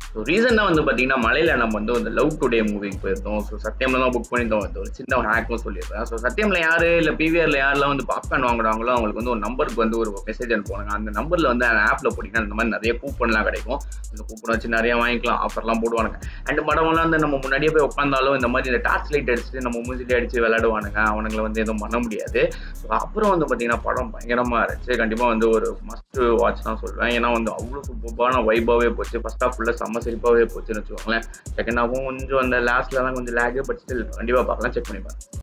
so ரீசெண்டாக வந்து பார்த்தீங்கன்னா மலையில் நம்ம வந்து இந்த லவ் டுடே மூவிக்கு போயிருந்தோம் ஸோ சத்தியமில் தான் புக் பண்ணியிருந்தோம் வந்து ஒரு சின்ன ஹேக்கும் சொல்லியிருக்கேன் ஸோ சத்தியமில் யார் இல்லை பிவிஆரில் யாரெல்லாம் வந்து பாப்கார்ன் வாங்குறாங்களோ அவங்களுக்கு வந்து ஒரு நம்பருக்கு வந்து ஒரு மெசேஜ் அனுப்புவாங்க அந்த நம்பரில் வந்து அந்த ஆப்பில் போட்டிங்கன்னா இந்த மாதிரி நிறைய கூப்பன்லாம் கிடைக்கும் இந்த கூப்பன் வச்சு நிறைய வாங்கிக்கலாம் ஆஃபர்லாம் போடுவானுங்க அண்ட் படம்லாம் வந்து நம்ம முன்னாடியே போய் உட்காந்தாலும் இந்த மாதிரி இந்த டார்ச் லைட் அடிச்சுட்டு நம்ம மூஞ்சிலே அடிச்சு விளையாடுவானுங்க அவனுங்களை வந்து எதுவும் பண்ண முடியாது ஸோ அப்புறம் வந்து பார்த்தீங்கன்னா படம் பயங்கரமாக இருந்துச்சு கண்டிப்பாக வந்து ஒரு மஸ்ட் வாட்ச் தான் சொல்லுவேன் ஏன்னா வந்து அவ்வளோ சூப்பரான வைபாவே போச்சு ஃபர்ஸ்ட் ஹாஃப் ஃபுல்லாக செம்ம சிரிப்பாகவே போச்சுன்னு வச்சுக்கோங்களேன் செகண்ட் ஹாஃபும் கொஞ்சம் அந்த லாஸ்ட்ல தான் கொஞ்சம் லேகு பட் ஸ்டில் கண்டிப்பாக பார்க்கலாம் செக் பண்ணி பாருங்க